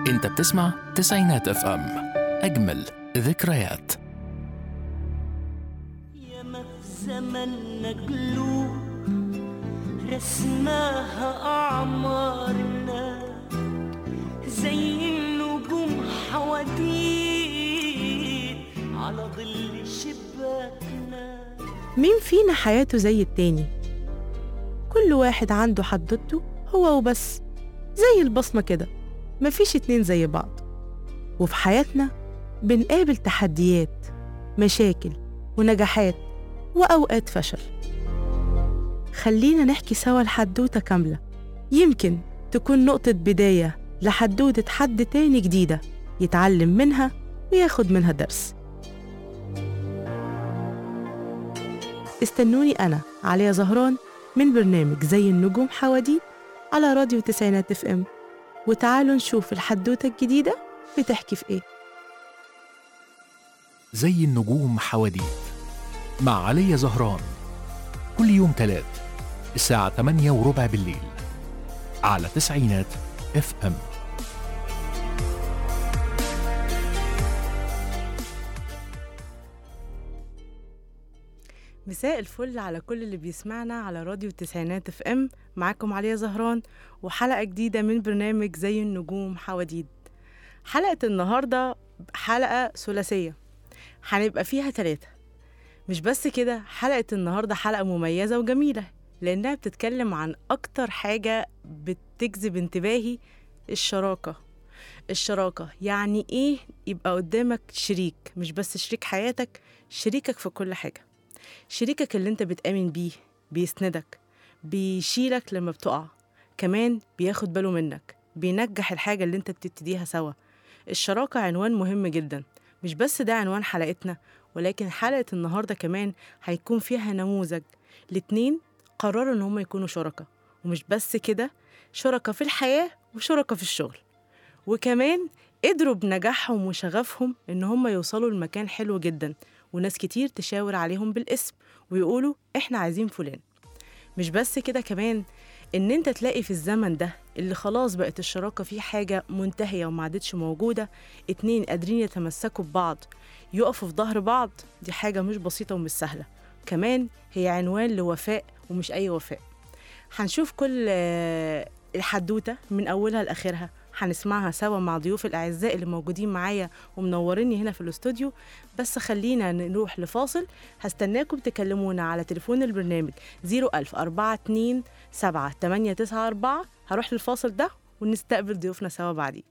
انت بتسمع تسعينات اف ام اجمل ذكريات ياما في زمننا قلوب رسماها أعمارنا زي النجوم حواديت على ظل شباكنا مين فينا حياته زي التاني كل واحد عنده حدوته هو وبس زي البصمة كده مفيش اتنين زي بعض وفي حياتنا بنقابل تحديات مشاكل ونجاحات وأوقات فشل خلينا نحكي سوا الحدوتة كاملة يمكن تكون نقطة بداية لحدوتة حد تاني جديدة يتعلم منها وياخد منها درس استنوني أنا عليا زهران من برنامج زي النجوم حواديت على راديو تسعينات اف ام وتعالوا نشوف الحدوتة الجديدة بتحكي في ايه زي النجوم حواديت مع علي زهران كل يوم تلات الساعة 8 وربع بالليل على تسعينات اف ام مساء الفل على كل اللي بيسمعنا على راديو التسعينات اف ام معاكم عليا زهران وحلقة جديدة من برنامج زي النجوم حواديد حلقة النهاردة حلقة ثلاثية هنبقى فيها ثلاثة مش بس كده حلقة النهاردة حلقة مميزة وجميلة لأنها بتتكلم عن أكتر حاجة بتجذب انتباهي الشراكة الشراكة يعني إيه يبقى قدامك شريك مش بس شريك حياتك شريكك في كل حاجة شريكك اللي انت بتآمن بيه بيسندك بيشيلك لما بتقع كمان بياخد باله منك بينجح الحاجة اللي انت بتبتديها سوا الشراكة عنوان مهم جدا مش بس ده عنوان حلقتنا ولكن حلقة النهاردة كمان هيكون فيها نموذج لاتنين قرروا ان هم يكونوا شركاء ومش بس كده شركاء في الحياة وشركاء في الشغل وكمان قدروا بنجاحهم وشغفهم ان هم يوصلوا لمكان حلو جدا وناس كتير تشاور عليهم بالاسم ويقولوا احنا عايزين فلان مش بس كده كمان ان انت تلاقي في الزمن ده اللي خلاص بقت الشراكة فيه حاجة منتهية وما عادتش موجودة اتنين قادرين يتمسكوا ببعض يقفوا في ظهر بعض دي حاجة مش بسيطة ومش سهلة كمان هي عنوان لوفاء ومش أي وفاء هنشوف كل آه، الحدوتة من أولها لآخرها هنسمعها سوا مع ضيوف الأعزاء اللي موجودين معايا ومنوريني هنا في الاستوديو بس خلينا نروح لفاصل هستناكم تكلمونا على تليفون البرنامج 01000 42 7 894 هروح للفاصل ده ونستقبل ضيوفنا سوا بعدين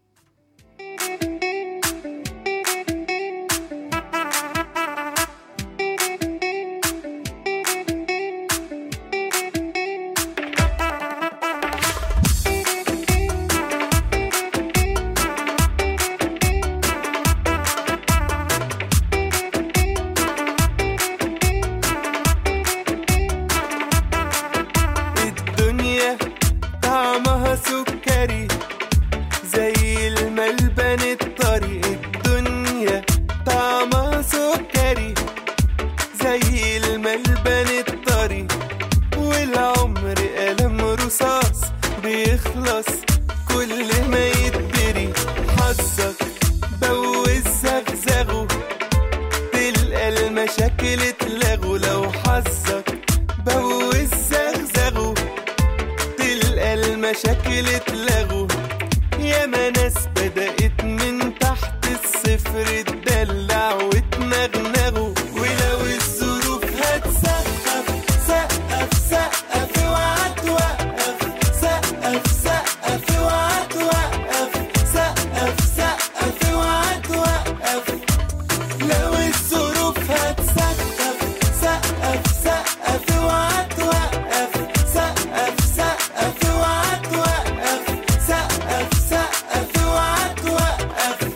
الدنيا طعمها سكري زي الملبن الطري الدنيا طعمها سكري زي الملبن الطري والعمر قلم رصاص بيخلص كل ما يتدري حظك بوز زغزغه تلقى المشاكل اتلغوا لو حظك بوز زغزغه تلقى المشاكل اتلغوا ياما ناس بدأت من تحت الصفر تدلع وتنغنغوا ولو الظروف هتسقف سقف سقف اوعى توقف سقف سقف اوعى توقف سقف سقف اوعى توقف لو الظروف هتسقف سقف سقف اوعى توقف سقف سقف اوعى توقف سقف سقف اوعى توقف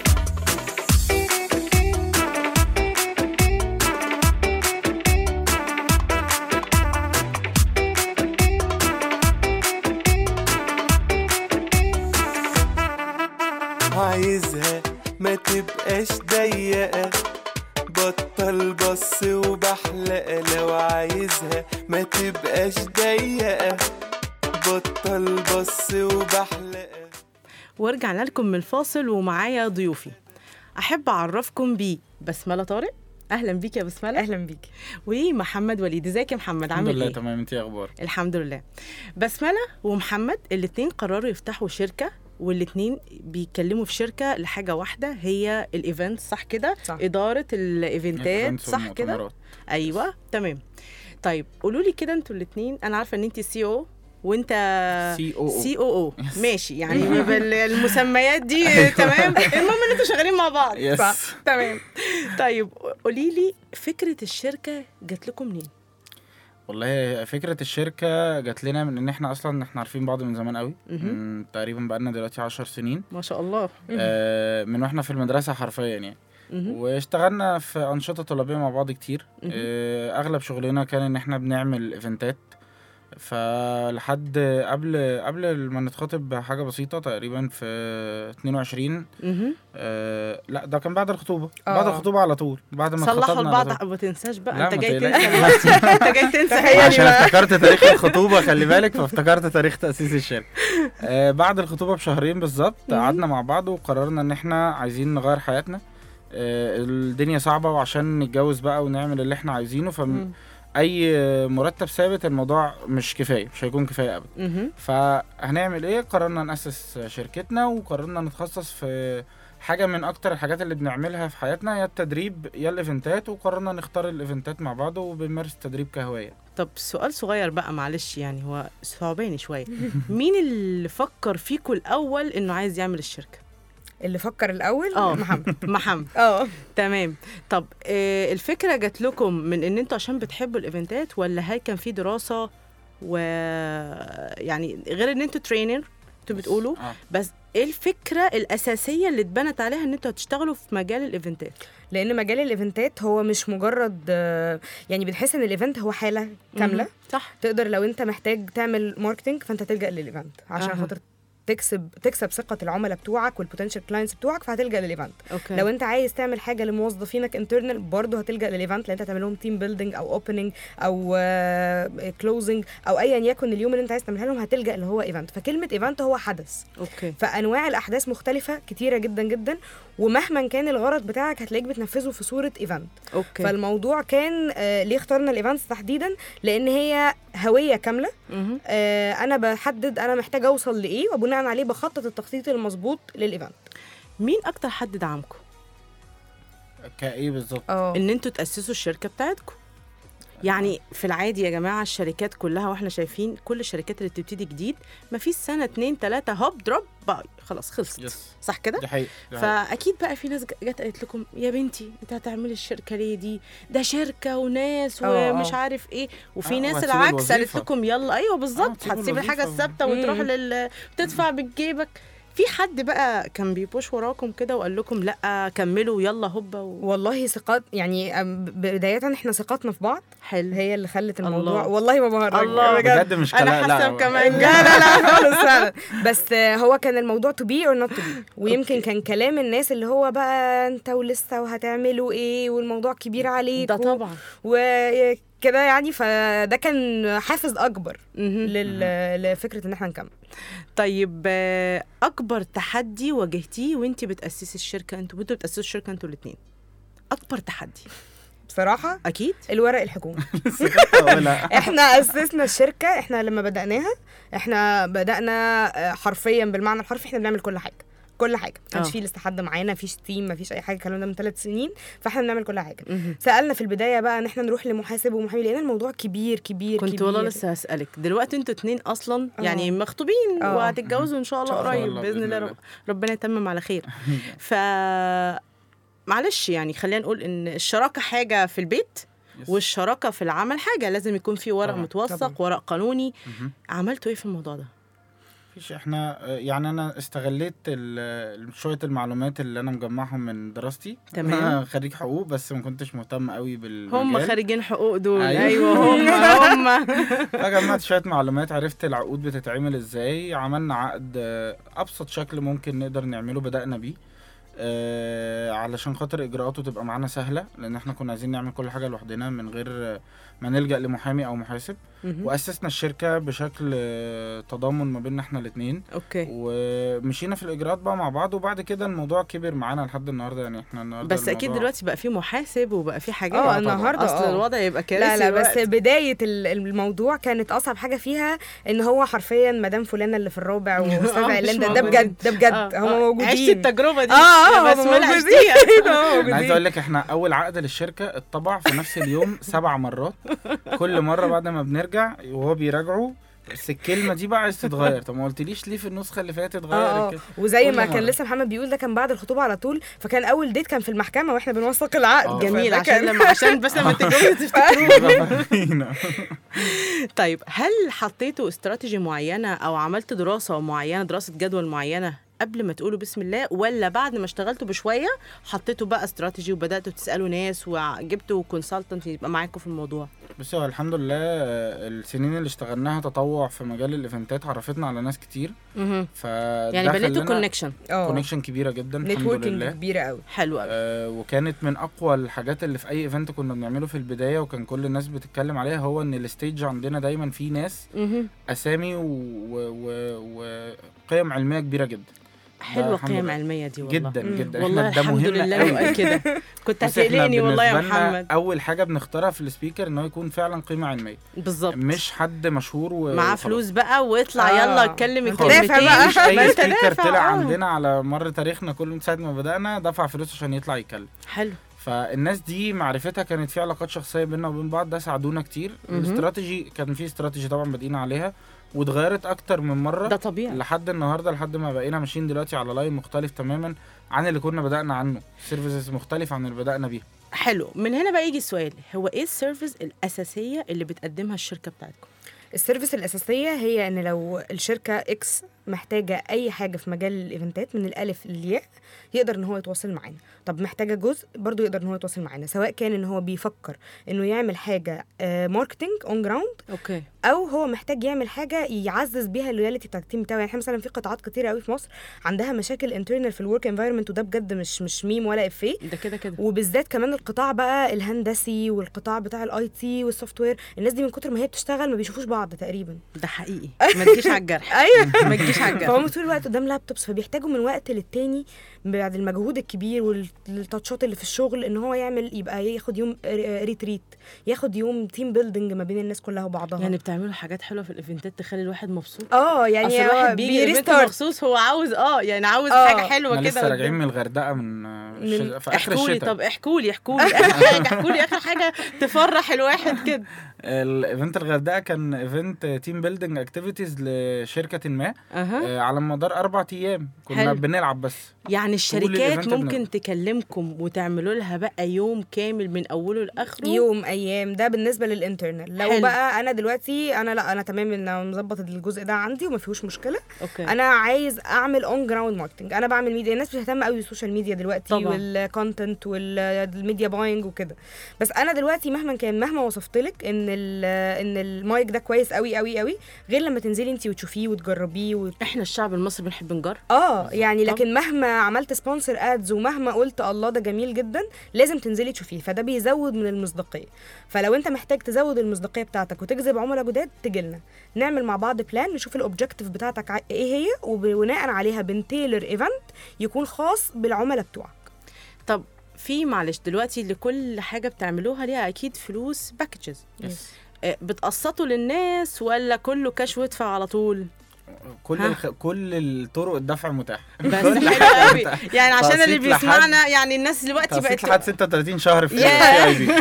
عايزها ما تبقاش ضيقة بطل بص وبحلقة لو عايزها ما تبقاش ضيقة بطل بص وبحلقة ورجعنا لكم من الفاصل ومعايا ضيوفي احب اعرفكم بيه بسمله طارق اهلا بيك يا بسمله اهلا بيكي ومحمد وليد ازيك يا محمد الحمد عامل لله ايه تمام انت ايه اخبار الحمد لله بسمله ومحمد الاتنين قرروا يفتحوا شركه والاتنين بيتكلموا في شركه لحاجه واحده هي الايفنت صح كده صح. اداره الايفنتات الإيفنتس صح كده والمؤتمرات. ايوه تمام طيب قولوا لي كده انتوا الاثنين انا عارفه ان انت سي او وانت سي او او سي او او ماشي يعني بالمسميات دي تمام المهم ان انتوا شغالين مع بعض يس. صح تمام طيب قولي لي فكره الشركه جات لكم منين والله فكرة الشركة جات لنا من ان احنا اصلا احنا عارفين بعض من زمان قوي مهم. من تقريبا بقالنا دلوقتي عشر سنين ما شاء الله آه من واحنا في المدرسة حرفيا يعني مهم. واشتغلنا في أنشطة طلابية مع بعض كتير مهم. آه أغلب شغلنا كان إن إحنا بنعمل إيفنتات فلحد قبل قبل ما نتخاطب بحاجة بسيطة تقريبا في 22 مهم. آه لا ده كان بعد الخطوبة آه. بعد الخطوبة على طول بعد ما صلحوا اتخطبنا على لبعض طول. ما تنساش بقى لا، انت ما جاي تقلقش. تنسى دلوقتي انت جاي تنسى هي عشان بقى افتكرت تاريخ الخطوبة خلي بالك فافتكرت تاريخ تأسيس الشركة آه بعد الخطوبة بشهرين بالظبط مم. قعدنا مع بعض وقررنا ان احنا عايزين نغير حياتنا آه الدنيا صعبة وعشان نتجوز بقى ونعمل اللي احنا عايزينه مم. فأي مرتب ثابت الموضوع مش كفاية مش هيكون كفاية أبدا مهم. فهنعمل ايه قررنا نأسس شركتنا وقررنا نتخصص في حاجة من أكتر الحاجات اللي بنعملها في حياتنا يا التدريب يا الإيفنتات وقررنا نختار الإيفنتات مع بعض وبنمارس التدريب كهواية طب سؤال صغير بقى معلش يعني هو صعباني شويه مين اللي فكر فيكم الاول انه عايز يعمل الشركه اللي فكر الاول اه محمد محمد اه تمام طب آه الفكره جات لكم من ان انتوا عشان بتحبوا الايفنتات ولا هل كان في دراسه و يعني غير ان انتوا ترينر انتوا بتقولوا آه. بس ايه الفكره الاساسيه اللي اتبنت عليها ان انتوا هتشتغلوا في مجال الايفنتات لان مجال الايفنتات هو مش مجرد آه، يعني بنحس ان الايفنت هو حاله كامله مهم. صح تقدر لو انت محتاج تعمل ماركتنج فانت تلجا للايفنت عشان أها. خاطر تكسب تكسب ثقه العملاء بتوعك والبوتنشال كلاينتس بتوعك فهتلجا للايفنت اوكي لو انت عايز تعمل حاجه لموظفينك انترنال برضه هتلجا للايفنت لان انت تعمل لهم تيم بيلدينج او اوبننج او كلوزنج او ايا يكن اليوم اللي انت عايز تعملها لهم هتلجا اللي هو ايفنت فكلمه ايفنت هو حدث اوكي فانواع الاحداث مختلفه كتيره جدا جدا ومهما كان الغرض بتاعك هتلاقيك بتنفذه في صوره ايفنت اوكي فالموضوع كان آه ليه اخترنا الايفنتس تحديدا لان هي هويه كامله مهم. آه انا بحدد انا محتاج اوصل لايه وبناء عليه بخطط التخطيط المظبوط للايفنت مين اكتر حد دعمكم كايه بالظبط اه ان انتوا تاسسوا الشركه بتاعتكم يعني في العادي يا جماعه الشركات كلها واحنا شايفين كل الشركات اللي بتبتدي جديد ما فيش سنه اتنين تلاته هوب دروب باي خلاص خلصت يس صح كده دي حقيقة دي حقيقة. فاكيد بقى في ناس ج- جت قالت لكم يا بنتي انت هتعملي الشركه ليه دي ده شركه وناس اه، ومش اه. عارف ايه وفي اه، ناس وهتسيب العكس قالت الوظيفة. لكم يلا ايوه بالظبط تسيب هتسيب الحاجه الوظيفة. الثابته وتروح مم. لل تدفع من جيبك في حد بقى كان بيبوش وراكم كده وقال لكم لا كملوا يلا هوبا و... والله ثقات يعني أم، بداية احنا ثقتنا في بعض حلو هي اللي خلت الله. الموضوع والله ما بهرج الله. بجد مش انا كلام حاسه لا كمان لا لا لا خالص فعلا بس آه، هو كان الموضوع تو بي اور نوت تو بي ويمكن أوكي. كان كلام الناس اللي هو بقى انت ولسه وهتعملوا ايه والموضوع كبير عليك ده طبعا وكده يعني فده كان حافز اكبر مهم. لل... لفكره ان احنا نكمل طيب آه، اكبر تحدي واجهتيه وانت بتاسسي الشركه انتوا انتوا بتاسسوا الشركه انتوا الاثنين اكبر تحدي بصراحه اكيد الورق الحكومي ولا احنا اسسنا الشركه احنا لما بداناها احنا بدانا آه، حرفيا بالمعنى الحرفي احنا بنعمل كل حاجه كل حاجه ما كانش اه. في لسه حد معانا مفيش تيم مفيش اي حاجه الكلام ده من ثلاث سنين فاحنا بنعمل كل حاجه مهم. سالنا في البدايه بقى ان احنا نروح لمحاسب ومحامي لقينا الموضوع كبير كبير كنت كبير والله لسه هسألك دلوقتي انتوا اتنين اصلا اه. يعني مخطوبين اه. وهتتجوزوا ان شاء الله إن شاء قريب الله باذن بإذن الله الله. رب- ربنا يتمم على خير ف معلش يعني خلينا نقول ان الشراكه حاجه في البيت يس. والشراكه في العمل حاجه لازم يكون في ورق طبعاً، متوثق طبعاً. ورق قانوني مهم. عملتوا ايه في الموضوع ده مفيش احنا آه، يعني انا استغليت ال- شويه المعلومات اللي انا مجمعهم من دراستي تمام. انا خريج حقوق بس ما كنتش مهتم قوي بالمجال هم خارجين حقوق دول أيوة. ايوه هم هم فجمعت شويه معلومات عرفت العقود بتتعمل ازاي عملنا عقد آه، ابسط شكل ممكن نقدر نعمله بدانا بيه آه علشان خاطر اجراءاته تبقى معانا سهله لان احنا كنا عايزين نعمل كل حاجه لوحدنا من غير آه، ما نلجا لمحامي او محاسب مهم. واسسنا الشركه بشكل آه، تضامن ما بيننا احنا الاثنين اوكي ومشينا في الاجراءات بقى مع بعض وبعد كده الموضوع كبر معانا لحد النهارده يعني احنا النهارده بس اكيد الموضوع- دلوقتي بقى في محاسب وبقى في حاجات اه طبعاً. النهارده اصل اه الوضع يبقى كارثي لا لا بس دلوقتي. بداية ال- الموضوع كانت أصعب حاجة فيها إن هو حرفيا مدام فلانة اللي في الرابع وأستاذ آه، إعلان مش ده ده موجودين. بجد ده بجد آه، هم آه. موجودين عشت التجربه دي اه اه يا هم بسمله موجودين عشتيها آه، انا عايز موجودين. اقول لك احنا اول عقد للشركه اتطبع في نفس اليوم سبع مرات كل مره بعد ما بنرجع وهو بيراجعوا بس الكلمه دي بقى عايز تتغير طب ما قلتليش ليه في النسخه اللي فاتت اه اتغيرت اه كده وزي كل ما كان مرة. لسه محمد بيقول ده كان بعد الخطوبه على طول فكان اول ديت كان في المحكمه واحنا بنوثق العقد آه. جميل فده عشان كان- لما عشان بس لما تتجوزوا تفتكروا فاهمين. طيب هل حطيتوا استراتيجي معينه او عملتوا دراسه معينه دراسه جدول معينه قبل ما تقولوا بسم الله ولا بعد ما اشتغلتوا بشويه حطيتوا بقى استراتيجي وبداتوا تسالوا ناس وجبتوا كونسلتنت يبقى معاكم في الموضوع بس هو الحمد لله آه، السنين اللي اشتغلناها تطوع في مجال الايفنتات عرفتنا على ناس كتير مهم. ف يعني بنيتوا كونكشن اه كونكشن كبيره جدا الحمد نتوركينج لله كبيره قوي حلو قوي آه وكانت من اقوى الحاجات اللي في اي ايفنت كنا بنعمله في البدايه وكان كل الناس بتتكلم عليها هو ان الستيج عندنا دايما فيه ناس مهم. اسامي وقيم علميه كبيره جدا حلوه الحمد قيم لله. علميه دي والله جدا مم. جدا والله احنا ده الحمد مهم لله قوي. بقى كده كنت بس إحنا هتقلقني والله يا بالنسبة لنا محمد اول حاجه بنختارها في السبيكر ان هو يكون فعلا قيمه علميه بالظبط مش حد مشهور و معاه وخلاص. فلوس بقى واطلع آه. يلا اتكلم ما انت الكلمتين دافع بقى. مش ما اي انت سبيكر دافع، طلع آه. عندنا على مر تاريخنا كله من ساعه ما بدانا دفع فلوس عشان يطلع يتكلم حلو فالناس دي معرفتها كانت في علاقات شخصيه بيننا وبين بعض ده ساعدونا كتير مهم. الاستراتيجي كان في استراتيجي طبعا بادئين عليها واتغيرت اكتر من مره ده طبيعي لحد النهارده لحد ما بقينا ماشيين دلوقتي على لاين مختلف تماما عن اللي كنا بدانا عنه سيرفيسز مختلف عن اللي بدانا بيها حلو من هنا بقى يجي السؤال هو ايه السيرفيس الاساسيه اللي بتقدمها الشركه بتاعتكم السيرفيس الاساسيه هي ان لو الشركه اكس محتاجه اي حاجه في مجال الايفنتات من الالف للياء يقدر ان هو يتواصل معانا طب محتاجه جزء برضو يقدر ان هو يتواصل معانا سواء كان ان هو بيفكر انه يعمل حاجه ماركتنج اون جراوند اوكي او هو محتاج يعمل حاجه يعزز بيها اللويالتي بتاع التيم بتاعه يعني احنا مثلا في قطاعات كتيره قوي في مصر عندها مشاكل انترنال في الورك انفايرمنت وده بجد مش مش ميم ولا افيه ده كده كده وبالذات كمان القطاع بقى الهندسي والقطاع بتاع الاي تي والسوفت وير الناس دي من كتر ما هي بتشتغل ما بيشوفوش بعض تقريبا ده حقيقي ما تجيش على الجرح ايوه ما تجيش على الجرح فهم طول الوقت قدام لابتوبس فبيحتاجوا من وقت للتاني بعد المجهود الكبير والتاتشات اللي في الشغل ان هو يعمل يبقى ياخد يوم ريتريت ياخد يوم تيم بيلدينج ما بين الناس كلها وبعضها يعني بتعملوا حاجات حلوه في الايفنتات تخلي الواحد مبسوط اه اصل يعني هو الواحد بيجي ايفنت بيريستارت مخصوص هو عاوز اه يعني عاوز آه. حاجه حلوه احنا كده لسه راجعين قدامه. من الغردقه من, آه، من- الش- في اخر احكوا لي الشتاء طب احكوا لي احكوا لي اخر حاجه احكوا لي اخر حاجه تفرح الواحد كده الايفنت الغردقه كان ايفنت تيم بيلدينج اكتيفيتيز لشركه ما اها آه، على مدار اربع ايام كنا حلو. بنلعب بس يعني الشركات الإيفنت ممكن بنبقى. تكلمكم وتعملوا لها بقى يوم كامل من اوله لاخره يوم ايام ده بالنسبه للانترنال لو حلو. بقى انا دلوقتي انا لا انا تمام ان أنا مظبط الجزء ده عندي وما فيهوش مشكله اوكي انا عايز اعمل اون جراوند ماركتنج انا بعمل ميديا الناس بتهتم قوي بالسوشيال ميديا دلوقتي طبعاً. والكونتنت والميديا باينج وكده بس انا دلوقتي مهما كان مهما وصفت لك ان ال ان المايك ده كويس قوي قوي قوي غير لما تنزلي انت وتشوفيه وتجربيه وت... احنا الشعب المصري بنحب نجرب اه يعني طب. لكن مهما عملت سبونسر ادز ومهما قلت الله ده جميل جدا لازم تنزلي تشوفيه فده بيزود من المصداقيه فلو انت محتاج تزود المصداقيه بتاعتك وتجذب عملاء جداد تجي لنا نعمل مع بعض بلان نشوف الاوبجكتيف بتاعتك ع- ايه هي وبناء عليها بنتيلر ايفنت يكون خاص بالعملاء بتوعك طب في معلش دلوقتي لكل حاجه بتعملوها ليها اكيد فلوس باكجز يس. بتقسطوا للناس ولا كله كاش وادفع على طول كل ها. الخ... كل الطرق الدفع متاحه بس كل حلو حاجة قوي متاحة. يعني عشان اللي تقسيط لحد- بيسمعنا يعني الناس دلوقتي تقسيط بقت لحد 36 شهر في ياه. اي بي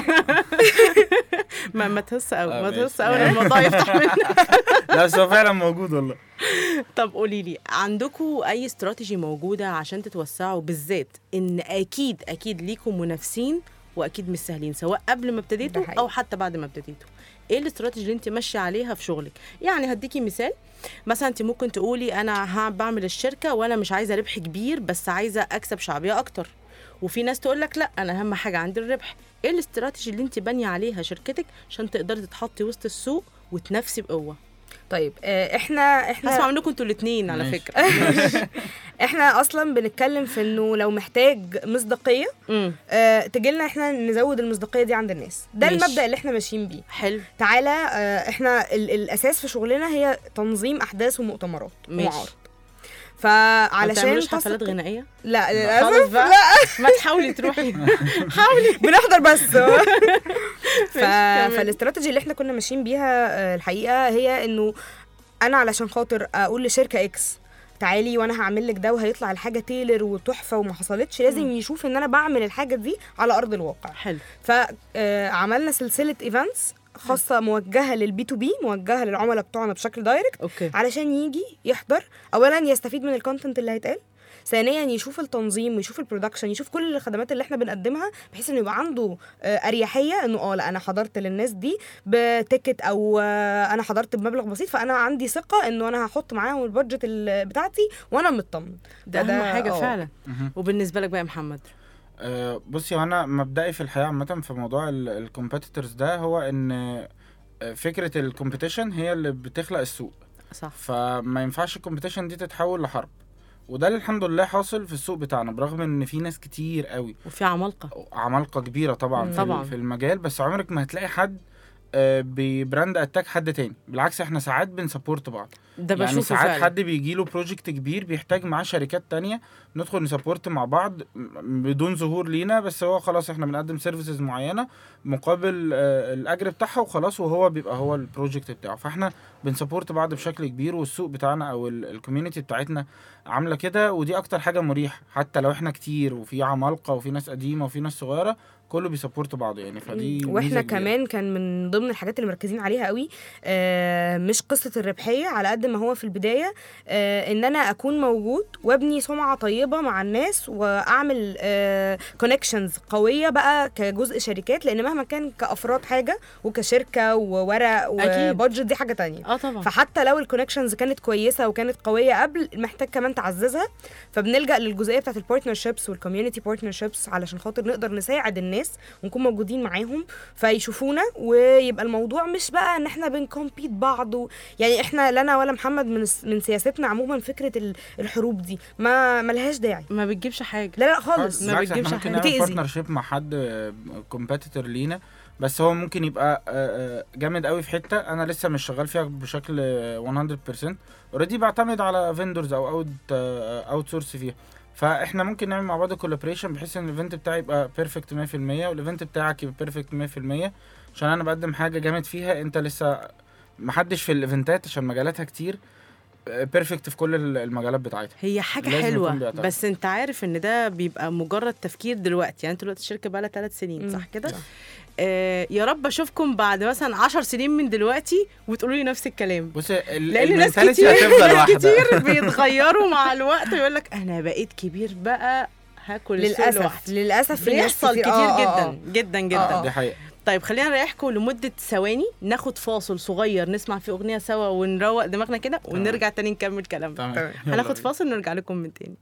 ما, ما تهص قوي آه، ما ماشي. تهص قوي الموضوع يفتح منك لا بس هو فعلا موجود والله طب قولي لي عندكم اي استراتيجي موجوده عشان تتوسعوا بالذات ان اكيد اكيد ليكم منافسين واكيد مش سهلين سواء قبل ما ابتديتوا ده حقيقي. او حتى بعد ما ابتديتوا ايه الاستراتيجي اللي انت ماشيه عليها في شغلك يعني هديكي مثال مثلا انت ممكن تقولي انا ها- بعمل الشركه وانا مش عايزه ربح كبير بس عايزه اكسب شعبيه اكتر وفي ناس تقول لك لا انا اهم حاجه عندي الربح ايه الاستراتيجي اللي انت بانيه عليها شركتك عشان تقدري تتحطي وسط السوق وتنافسي بقوه طيب آه، احنا احنا هسمع منكم انتوا الاثنين على ماشي. فكره احنا اصلا بنتكلم في انه لو محتاج مصداقيه امم آه تجيلنا احنا نزود المصداقيه دي عند الناس ده ماشي. المبدا اللي احنا ماشيين بيه حلو تعالى آه احنا ال الاساس في شغلنا هي تنظيم احداث ومؤتمرات ماشي. ومعارض ما فعلشان بتعملوش تصل- حفلات غنائيه لا خالص للاسف بقى لا ما تحاولي تروحي حاولي بنحضر بس ف... كمل. فالاستراتيجي اللي احنا كنا ماشيين بيها آه، الحقيقه هي انه انا علشان خاطر اقول لشركه اكس تعالي وانا هعمل لك ده وهيطلع الحاجه تيلر وتحفه وما حصلتش لازم يشوف ان انا بعمل الحاجه دي على ارض الواقع حلو فعملنا سلسله ايفنتس خاصه موجهه للبي تو بي موجهه للعملاء بتوعنا بشكل دايركت اوكي علشان يجي يحضر اولا يستفيد من الكونتنت اللي هيتقال ثانيا يشوف التنظيم ويشوف البرودكشن يشوف كل الخدمات اللي احنا بنقدمها بحيث انه يبقى عنده آه، اريحيه انه اه لا انا حضرت للناس دي بتيكت او آه، انا حضرت بمبلغ بسيط فانا عندي ثقه انه انا هحط معاهم البادجت ال- بتاعتي وانا مطمن ده فده- اهم حاجه آه. فعلا مهم. وبالنسبه لك بقى يا محمد آه، بصي هو انا مبدئي في الحياه عامه في موضوع الكومبيتيتورز ده هو ان آه، فكره الكومبيتيشن هي اللي بتخلق السوق صح فما ينفعش الكومبيتيشن دي تتحول لحرب وده اللي الحمد لله حاصل في السوق بتاعنا برغم ان في ناس كتير قوي وفي عمالقه عمالقه كبيره طبعا مم. في, طبعاً. طبعا. في المجال بس عمرك ما هتلاقي حد آه، ببراند اتاك حد تاني بالعكس احنا ساعات بنسبورت بعض ده يعني بشوفه ساعات فعلا حد بيجي له بروجكت كبير بيحتاج معاه شركات تانية ندخل نسبورت مع بعض م- بدون ظهور لينا بس هو خلاص احنا بنقدم سيرفيسز معينه مقابل آه، الاجر بتاعها وخلاص وهو بيبقى هو البروجكت بتاعه فاحنا بنسبورت بعض بشكل كبير والسوق بتاعنا او الكوميونتي بتاعتنا عامله كده ودي اكتر حاجه مريحه حتى لو احنا كتير وفي عمالقه وفي ناس قديمه وفي ناس صغيره كله بيسبورت بعضه يعني فدي ميزة واحنا كبيرة. كمان كان من ضمن الحاجات اللي مركزين عليها قوي آه مش قصه الربحيه على قد ما هو في البدايه آه ان انا اكون موجود وابني سمعه طيبه مع الناس واعمل آه كونكشنز قويه بقى كجزء شركات لان مهما كان كافراد حاجه وكشركه وورق أكيد. وبادجت دي حاجه تانية اه طبعا فحتى لو الكونكشنز كانت كويسه وكانت قويه قبل محتاج كمان تعززها فبنلجا للجزئيه بتاعت البارتنرشيبس والكوميونتي بارتنرشيبس علشان خاطر نقدر نساعد الناس ونكون موجودين معاهم فيشوفونا ويبقى الموضوع مش بقى ان احنا بنكمبيت بعض و... يعني احنا لنا ولا محمد من الس- من سياستنا عموما فكره ال- الحروب دي ما ملهاش داعي ما بتجيبش حاجه لا لا خالص ما بالعكس بتجيبش احنا ممكن حاجة. نعمل بتأذي. بارتنرشيب مع حد كومبيتيتور لينا بس هو ممكن يبقى آه، آه، جامد قوي في حته انا لسه مش شغال فيها بشكل آه، 100% اوريدي بعتمد على فيندورز او اوت اوت سورس فيها فاحنا ممكن نعمل مع بعض كولابريشن بحيث ان الايفنت بتاعي يبقى بيرفكت 100% والايفنت بتاعك يبقى بيرفكت 100% عشان انا بقدم حاجه جامد فيها انت لسه محدش في الايفنتات عشان مجالاتها كتير بيرفكت في كل المجالات بتاعتها هي حاجه لازم يكون حلوه بيعتمد. بس انت عارف ان ده بيبقى مجرد تفكير دلوقتي يعني انت دلوقتي الشركه بقى لها ثلاث سنين مم. صح كده آه يا رب اشوفكم بعد مثلا 10 سنين من دلوقتي وتقولوا لي نفس الكلام بص ال- لان ناس المنتاليتي كتير هتفضل ناس واحده كتير بيتغيروا مع الوقت ويقول لك انا بقيت كبير بقى هاكل السوق للاسف لوحدي للاسف في ناس بيحصل كتير, آه، جدا آه، آه. جدا جدا آه، آه. دي حقيقه طيب خلينا نريحكم لمدة ثواني ناخد فاصل صغير نسمع فيه أغنية سوا ونروق دماغنا كده ونرجع تاني نكمل كلامنا تمام تمام. يلا هناخد بينا. فاصل نرجع لكم من تاني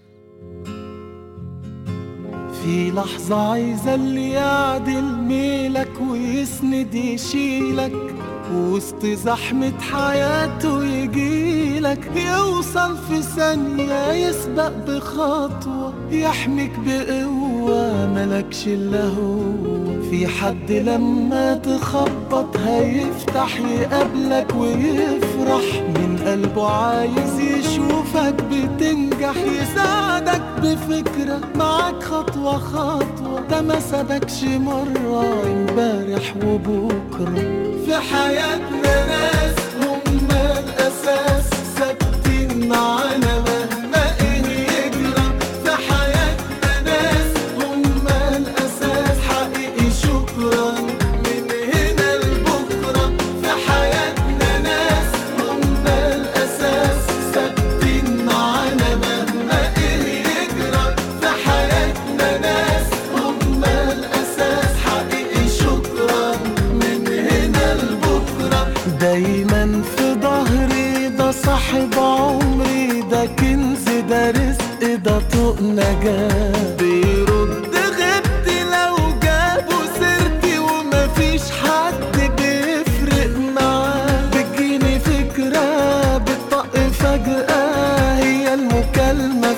في لحظة عايزة اللي يعدل ميلك ويسند يشيلك وسط زحمة حياته يجيلك يوصل في ثانية يسبق بخطوة يحميك بقوة ملكش إلا هو في حد لما تخبط هيفتح يقابلك ويفرح من قلبه عايز يشوفك بتنجح يساعدك بفكرة معاك خطوة خطوة ده ما سابكش مرة امبارح وبكرة في حياتنا ناس هم الأساس ثابتين معانا مهما إيه يجرى في حياتنا ناس هم الأساس حقيقي شكرا من هنا لبكرة في حياتنا ناس هم الأساس ثابتين معانا مهما إيه يجرى في حياتنا ناس هم الأساس حقيقي شكرا من هنا لبكرة دايما في ظهري ده صاحب عمري ده كنز ده رزق ده طوق نجاة بيرد غبتي لو جابوا سيرتي ومفيش حد بيفرق معاه بتجيني فكرة بتطق فجأة هي المكالمة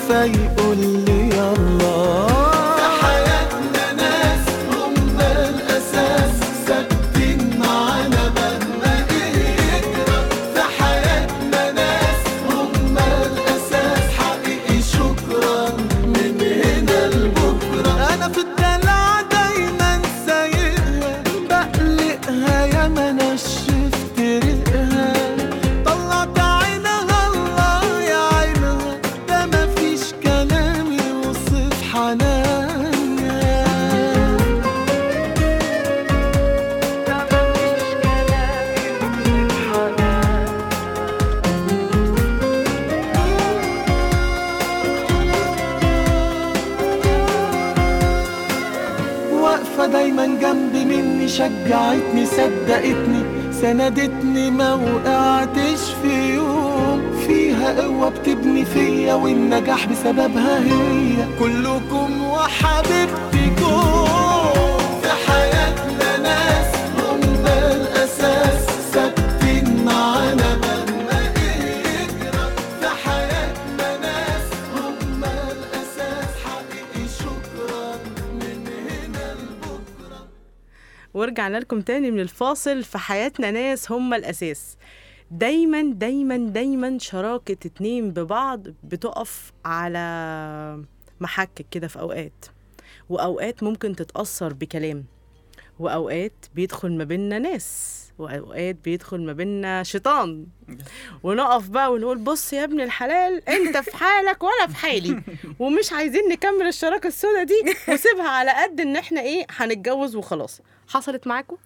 سندتني شجعتني صدقتني سندتني ما وقعتش في يوم فيها قوة بتبني فيا والنجاح بسببها هي كلكم وحبيبتكم في حياتنا ناس هم الأساس ثابتين معانا مهما يجرى في حياتنا ناس هم الأساس حقيقي شكرا من هنا لبكرة ورجعنا لكم تاني من الفاصل في حياتنا ناس هم الأساس دايما دايما دايما شراكة اتنين ببعض بتقف على محك كده في أوقات وأوقات ممكن تتأثر بكلام وأوقات بيدخل ما بيننا ناس وأوقات بيدخل ما بيننا شيطان ونقف بقى ونقول بص يا ابن الحلال انت في حالك وانا في حالي ومش عايزين نكمل الشراكة السوداء دي وسيبها على قد ان احنا ايه هنتجوز وخلاص حصلت معاكم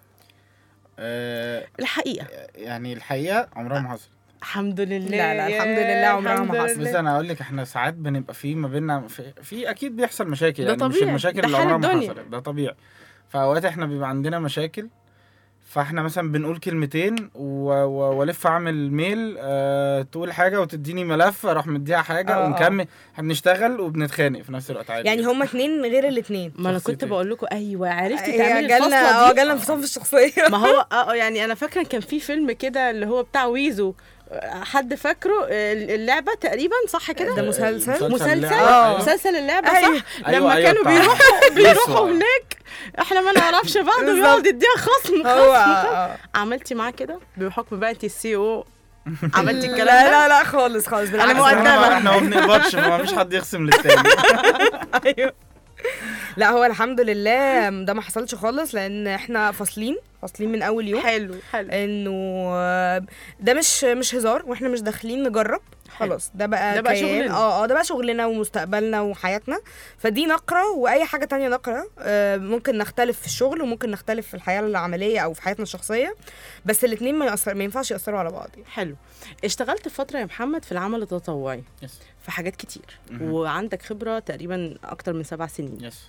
آه الحقيقة يعني الحقيقه عمرها ما حصلت الحمد لله لا، لا، الحمد لله عمرها ما الحمد حصلت. لله. بس انا اقول لك احنا ساعات بنبقى في ما بيننا في, في اكيد بيحصل مشاكل ده يعني مش طبيعي، المشاكل ده اللي حال عمرها ما الدنيا. حصلت ده طبيعي فاوقات احنا بيبقى عندنا مشاكل فاحنا مثلا بنقول كلمتين و- و- والف اعمل ميل آه تقول حاجه وتديني ملف اروح مديها حاجه آه، آه. ونكمل احنا بنشتغل وبنتخانق في نفس الوقت عادي يعني هما اتنين غير الاتنين ما انا كنت شخصيتين. بقول لكم ايوه عرفتي هي تعملي جالنا الفصله اه دي جالنا انفصام في الشخصيه ما هو اه يعني انا فاكره كان في فيلم كده اللي هو بتاع ويزو آه، حد فاكره آه، اللعبه تقريبا صح كده ده مسلسل؟ مسلسل اللعبة، آه. أيوة. مسلسل اللعبه أيوة. صح أيوة، لما أيوة، كانوا بتاع- بيروحوا بيروحوا يسوع. هناك احنا ما نعرفش بعض بالظبط. ويقعد يديها خصم هو خصم آه. عملتي معاه كده بحكم بقى انت السي او عملتي لا الكلام ده لا لا خالص خالص بالعكس مؤدبة. احنا ما- احنا ما بنقبضش فما فيش حد يخصم للتاني ايوه لا هو الحمد لله ده ما حصلش خالص لان احنا فاصلين فاصلين من اول يوم حلو حلو انه آه، ده مش مش هزار واحنا مش داخلين نجرب خلاص ده بقى ده بقى كيان. شغلنا. اه اه ده بقى شغلنا ومستقبلنا وحياتنا فدي نقرة واي حاجة تانية نقرة آه، ممكن نختلف في الشغل وممكن نختلف في الحياة العملية او في حياتنا الشخصية بس الاتنين ما يأثر ما ينفعش يأثروا على بعض يعني. حلو اشتغلت فترة يا محمد في العمل التطوعي يس في حاجات كتير مهم. وعندك خبرة تقريبا أكتر من سبع سنين يس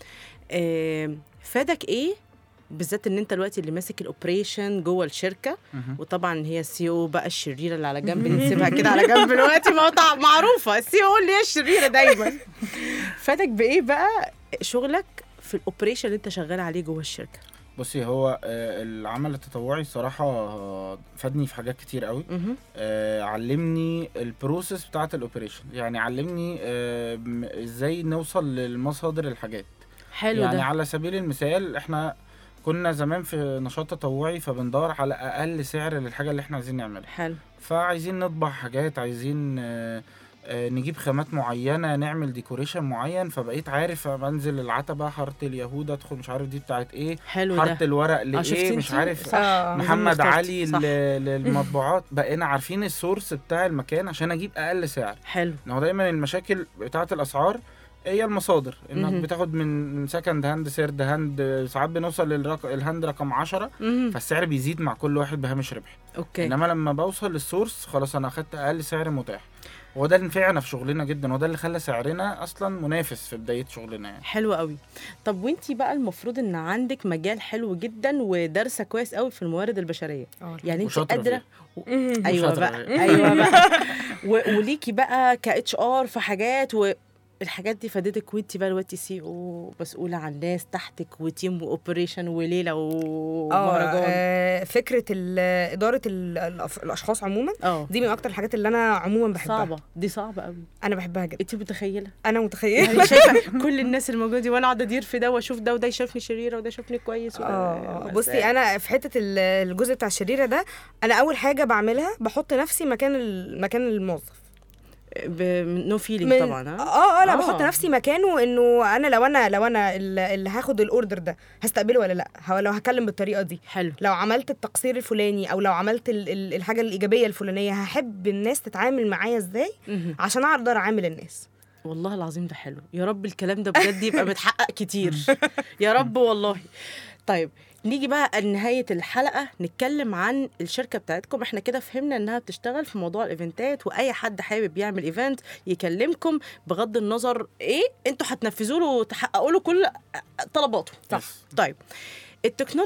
آه فادك إيه بالذات ان انت دلوقتي اللي ماسك الاوبريشن جوه الشركه مهم. وطبعا هي السي او بقى الشريره اللي على جنب نسيبها كده على جنب دلوقتي ما هو طبعا معروفه السي او اللي هي الشريره دايما فادك بايه بقى شغلك في الاوبريشن اللي انت شغال عليه جوه الشركه بصي هو آه، العمل التطوعي الصراحة آه، فادني في حاجات كتير قوي مهم. آه، علمني البروسيس بتاعة الاوبريشن يعني علمني آه، م- ازاي نوصل للمصادر الحاجات حلو يعني ده على سبيل المثال احنا كنا زمان في نشاط تطوعي فبندور على اقل سعر للحاجة اللي احنا عايزين نعملها حلو فعايزين نطبع حاجات عايزين آه، آه، نجيب خامات معينة نعمل ديكوريشن معين فبقيت عارف بنزل العتبة حارة اليهود ادخل مش عارف دي بتاعت ايه حلو حارة ده الورق اه شفتي لايه مش انتي؟ عارف صح آه. مهم محمد اخترتي. علي صح. ل- للمطبوعات بقينا عارفين السورس بتاع المكان عشان اجيب اقل سعر حلو ان هو دايما المشاكل بتاعه الاسعار هي المصادر انك مهم. بتاخد من من سكند هاند سيرد هاند ساعات بنوصل للهاند رقم 10 مهم. فالسعر بيزيد مع كل واحد بهامش ربح اوكي انما لما بوصل للسورس خلاص انا اخدت اقل سعر متاح وهو ده اللي نفعنا في شغلنا جدا وده اللي خلى سعرنا اصلا منافس في بدايه شغلنا يعني حلو قوي طب وانتي بقى المفروض ان عندك مجال حلو جدا ودارسه كويس قوي في الموارد البشريه اه يعني انت وشاطرة قادره فيها. ايوه وشاطرة بقى فيها. ايوه بقى و- وليكي بقى ك اتش ار في حاجات والحاجات دي فادتك وانتي بقى دلوقتي سي او مسؤوله عن ناس تحتك وتيم واوبريشن وليله اه ومهرجان آه، فكره ال- اداره ال- الأف- الاشخاص عموما اه دي من اكتر الحاجات اللي انا عموما بحبها صعبه دي صعبه قوي انا بحبها جدا انت متخيله انا يعني متخيله شايفه كل الناس الموجوده دي وانا اقعد ادير في ده واشوف ده وده يشوفني شريره وده يشوفني كويس وده اه بس- بصي انا في حته ال- الجزء بتاع الشريره ده انا اول حاجه بعملها بحط نفسي مكان ال- مكان الموظف نو فيلينج من- طبعا ها اه اه لا آه. بحط نفسي مكانه انه انا لو انا لو انا ال- اللي هاخد الاوردر ده هستقبله ولا لا هو لو هكلم بالطريقه دي حلو لو عملت التقصير الفلاني او لو عملت ال- ال- الحاجه الايجابيه الفلانيه هحب الناس تتعامل معايا ازاي مهم. عشان اقدر اعامل الناس والله العظيم ده حلو يا رب الكلام ده بجد يبقى متحقق كتير يا رب والله طيب نيجي بقى لنهاية الحلقة نتكلم عن الشركة بتاعتكم احنا كده فهمنا انها بتشتغل في موضوع الايفنتات واي حد حابب يعمل ايفنت يكلمكم بغض النظر ايه انتوا هتنفذوا له وتحققوا له كل طلباته صح طيب التكنولوجي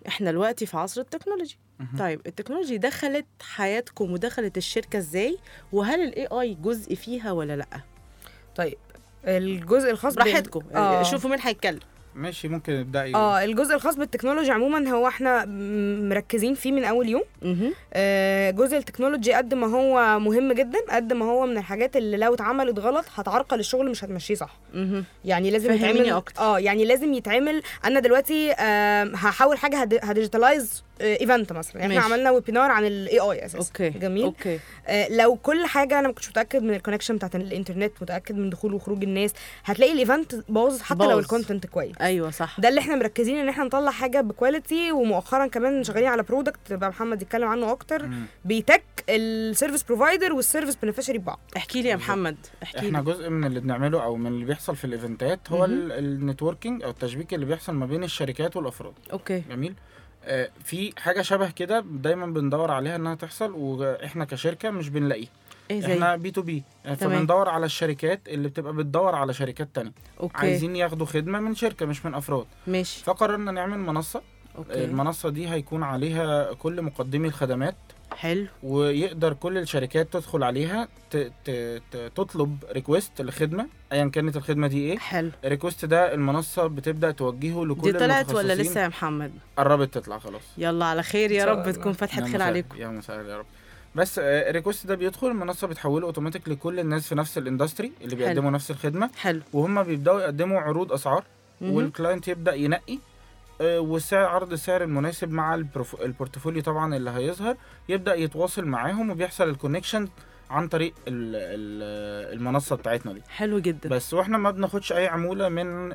احنا دلوقتي في عصر التكنولوجي مهم. طيب التكنولوجي دخلت حياتكم ودخلت الشركه ازاي وهل الاي اي جزء فيها ولا لا طيب الجزء الخاص بال- براحتكم آه. شوفوا مين هيتكلم ماشي ممكن ابدأي اه الجزء الخاص بالتكنولوجي عموما هو احنا م- مركزين فيه من اول يوم مهم. آه، جزء التكنولوجي قد ما هو مهم جدا قد ما هو من الحاجات اللي لو اتعملت غلط هتعرقل الشغل مش هتمشيه صح مهم. يعني لازم فهميني يتعمل أكتر. اه يعني لازم يتعمل انا دلوقتي آم، هحاول حاجه هديجيتالايز ايفنت مثلا يعني احنا ماشي. عملنا ويبينار عن الاي اي اساسا اوكي جميل اوكي آه، لو كل حاجه انا ما كنتش متاكد من الكونكشن بتاعت الانترنت متاكد من دخول وخروج الناس هتلاقي الايفنت باظ حتى لو باظ. الكونتنت كويس ايوه صح ده اللي احنا مركزين ان احنا نطلع حاجه بكواليتي ومؤخرا كمان شغالين على برودكت بقى محمد يتكلم عنه اكتر مم. بيتك السيرفيس بروفايدر والسيرفيس بنفيشري ببعض احكي لي يا محمد احكي احنا لي جزء من اللي بنعمله او من اللي بيحصل في الايفنتات هو مهم. النتوركينج او التشبيك اللي بيحصل ما بين الشركات والافراد اوكي جميل آه في حاجه شبه كده دايما بندور عليها انها تحصل واحنا كشركه مش بنلاقيها ايه زي احنا بي تو بي تمام. فبندور على الشركات اللي بتبقى بتدور على شركات تانية اوكي عايزين ياخدوا خدمه من شركه مش من افراد ماشي فقررنا نعمل منصه اوكي المنصه دي هيكون عليها كل مقدمي الخدمات حلو ويقدر كل الشركات تدخل عليها ت... ت... ت... تطلب ريكوست لخدمه ايا كانت الخدمه دي ايه حلو الريكوست ده المنصه بتبدا توجهه لكل دي طلعت ولا المتخصصين. لسه يا محمد قربت تطلع خلاص يلا على خير يا إن شاء رب الله. تكون فتحة يا خير مساء- عليكم يا مساء يا رب بس آه، الريكوست ده بيدخل المنصه بتحوله اوتوماتيك لكل الناس في نفس الاندستري اللي حلو. بيقدموا نفس الخدمه حلو وهم بيبداوا يقدموا عروض اسعار مهم. والكلاينت يبدا ينقي آه، والسعر عرض السعر المناسب مع البروف- البورتفوليو طبعا اللي هيظهر يبدا يتواصل معاهم وبيحصل الكونكشن عن طريق ال ال المنصه بتاعتنا دي حلو جدا بس واحنا ما بناخدش اي عموله من ال-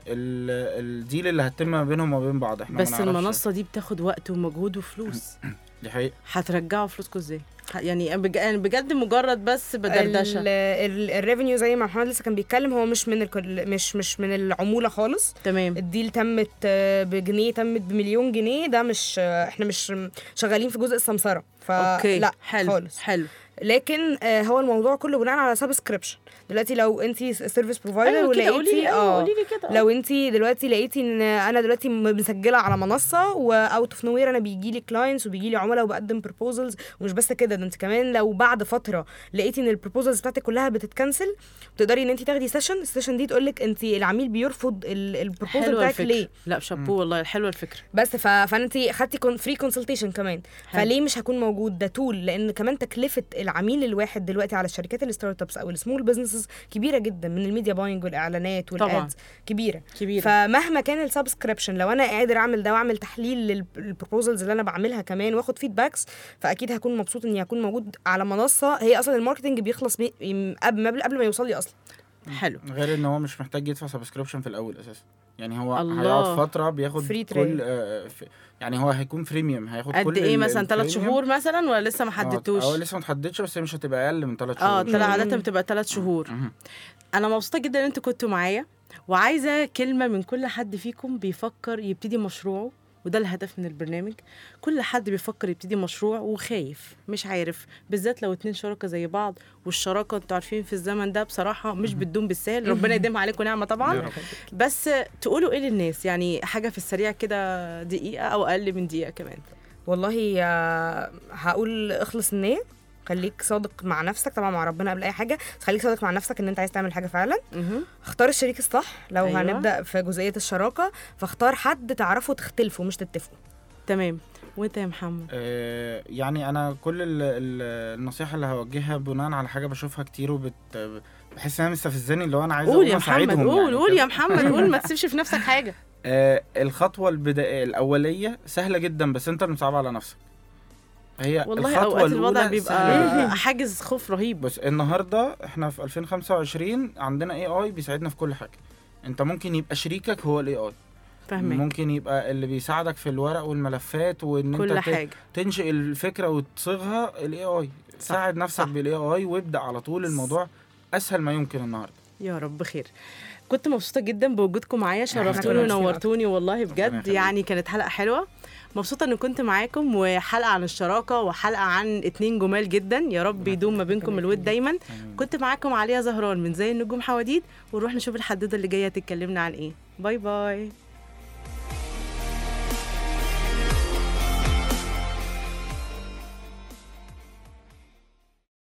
الديل اللي هتتم ما بينهم وما بين بعض احنا ما بس نعرفش. المنصة دي بتاخد وقت ومجهود وفلوس دي حقيقه هترجعوا فلوسكم ازاي؟ ه- يعني بج- يعني بجد مجرد بس بدردشة الريفينيو زي ما محمد لسه كان بيتكلم هو مش من الكل مش مش من العموله خالص تمام الديل تمت آه، بجنيه تمت بمليون جنيه ده مش آه، احنا مش شغالين في جزء السمسره اوكي فلا حلو خالص حلو لكن آه، هو الموضوع كله بناء على سبسكريبشن دلوقتي لو انت سيرفيس بروفايدر ايوه كده قولي لي ولقيتي اه قولي لي كده لو انت دلوقتي لقيتي ان انا دلوقتي م- مسجله على منصه واوت اوف نوير انا بيجي لي كلاينتس وبيجي لي عملاء وبقدم بروبوزلز ومش بس كده ده انت كمان لو بعد فتره لقيتي ان البروبوزلز بتاعتك كلها بتتكنسل تقدري ان انت تاخدي سيشن السيشن دي تقول لك انت العميل بيرفض البروبوزل حلوة بتاعك الفكرة ليه لا شابو والله حلوة الفكرة بس ف... فانت خدتي فري كونسلتيشن كمان حلو. فليه مش هكون موجود ده تول لان كمان تكلفه العميل الواحد دلوقتي على الشركات الستارت ابس او السمول بزنسز كبيره جدا من الميديا باينج والاعلانات طبعاً. والادز كبيره كبيرة فمهما كان السبسكريبشن لو انا قادر اعمل ده واعمل تحليل للبروبوزلز اللي انا بعملها كمان واخد فيدباكس فاكيد هكون مبسوط اني هكون موجود على منصه هي اصلا الماركتنج بيخلص بي... قبل ما قبل ما يوصل لي اصلا حلو غير ان هو مش محتاج يدفع سبسكريبشن في الاول اساسا يعني هو الله. هيقعد فتره بياخد Free كل trial. آه في يعني هو هيكون فريميوم هياخد قد كل ايه ال- مثلا ثلاث الفريميوم. شهور مثلا ولا لسه ما حددتوش اه لسه ما تحددش بس هي مش هتبقى اقل من ثلاث شهور اه إن شاء طلع الله. عادة بتبقى ثلاث شهور مهم. انا مبسوطة جدا ان انتوا كنتوا معايا وعايزة كلمة من كل حد فيكم بيفكر يبتدي مشروعه وده الهدف من البرنامج كل حد بيفكر يبتدي مشروع وخايف مش عارف بالذات لو اتنين شركاء زي بعض والشراكة انتوا عارفين في الزمن ده بصراحة مش بتدوم بالسهل ربنا يديمها عليكم نعمة يا طبعا رب. بس تقولوا ايه للناس يعني حاجة في السريع كده دقيقة او اقل من دقيقة كمان والله آه، هقول اخلص النيه خليك صادق مع نفسك طبعا مع ربنا قبل اي حاجه بس خليك صادق مع نفسك ان انت عايز تعمل حاجه فعلا مهم. اختار الشريك الصح لو أيوة. أيوة. هنبدا في جزئيه الشراكه فاختار حد تعرفوا تختلفوا مش تتفقوا تمام وانت يا محمد آه، يعني انا كل ال- ال- النصيحه اللي هوجهها بناء على حاجه بشوفها كتير وبت بحس انها مستفزاني اللي هو انا عايز قول أقوم يا محمد أساعدهم قول يعني قول كده. يا محمد قول ما تسيبش في نفسك حاجة آه الخطوه البدائيه الاوليه سهله جدا بس انت اللي مصعب على نفسك هي والله الخطوه اوقات الوضع الأولى سهلة جداً. بيبقى حاجز خوف رهيب بس النهارده احنا في 2025 عندنا اي اي بيساعدنا في كل حاجه انت ممكن يبقى شريكك هو الاي اي فاهمك ممكن يبقى اللي بيساعدك في الورق والملفات وان كل انت ت- حاجه تنشئ الفكره وتصيغها الاي اي ساعد نفسك صح. بالاي اي وابدا على طول الموضوع اسهل ما يمكن النهارده يا رب خير كنت مبسوطه جدا بوجودكم معايا شرفتوني كنا مبسوطين ونورتوني والله بجد يخليك. يعني كانت حلقه حلوه مبسوطه ان كنت معاكم وحلقه عن الشراكه وحلقه عن اتنين جمال جدا يا رب يدوم ما بينكم الود دايما كنت معاكم عليا زهران من زي النجوم حواديت ونروح نشوف الحدوته اللي جايه تتكلمنا عن ايه باي باي